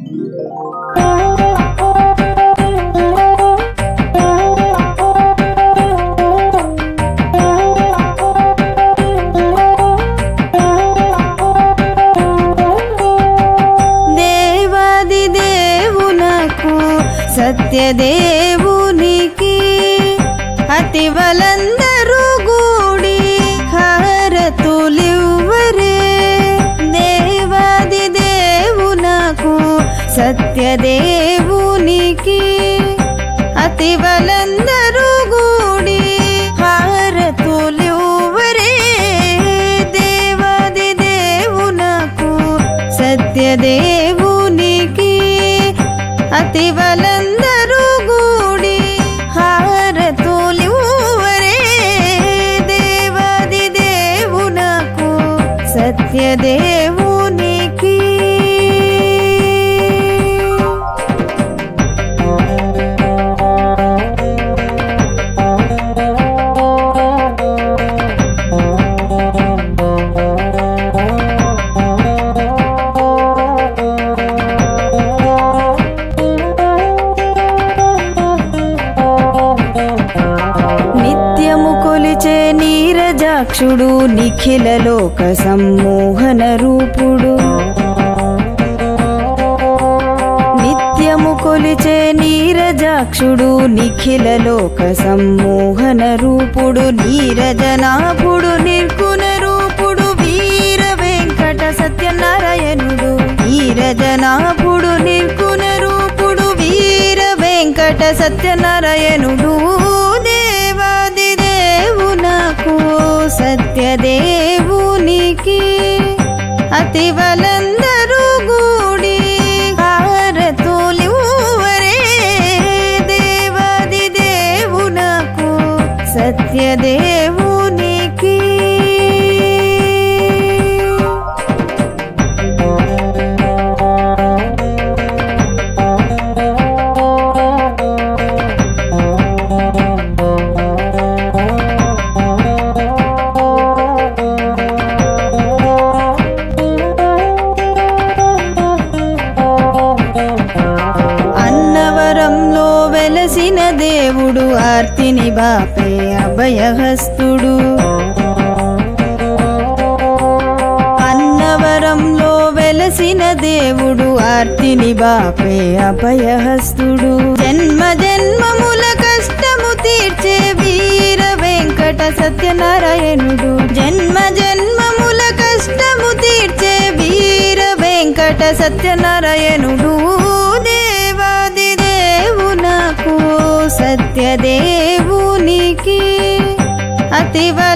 దేవాది దేవునకు సత్యదేవునికి అతివలందరూ గూడి హారతులివ్వరే దేవాది దేవునకు సత్యదేవునికి అతివలందరూ గూడి హారతులివ్వరే దేవాది దేవునకు సత్యదేవునికి అతివలందరూ గూడి హారతులివ్వరే దేవాది దేవునకు సత్యదేవునికి నిత్యము కొలిచే నీరజాక్షుడు నిఖిల లోక సమ్మోహన రూపుడు నిత్యము కొలిచే నీరజాక్షుడు నిఖిల లోక సమ్మోహన రూపుడు నీరజనాభుడు నిర్గుణ రూపుడు వీర వెంకట సత్యనారాయణుడు నీరజనాభుడు నిర్గుణ రూపుడు వీర వెంకట సత్యనారాయణుడు దేవాది దేవునకు సత్యదేవునికి అతివలందరూ గూడి హారతులివ్వరే దేవాది దేవునకు సత్యదేవునికి అన్నవరంలో వెలసిన దేవుడు ఆర్తిని బాపే అభయహస్తుడు అన్నవరంలో వెలసిన దేవుడు ఆర్తిని బాపే అభయహస్తుడు జన్మ జన్మముల కష్టము తీర్చే వీర వెంకట సత్యనారాయణుడు జన్మ జన్మముల కష్టము తీర్చే వీర వెంకట సత్యనారాయణుడు దేవాది దేవునకు సత్యదేవునికి అతివ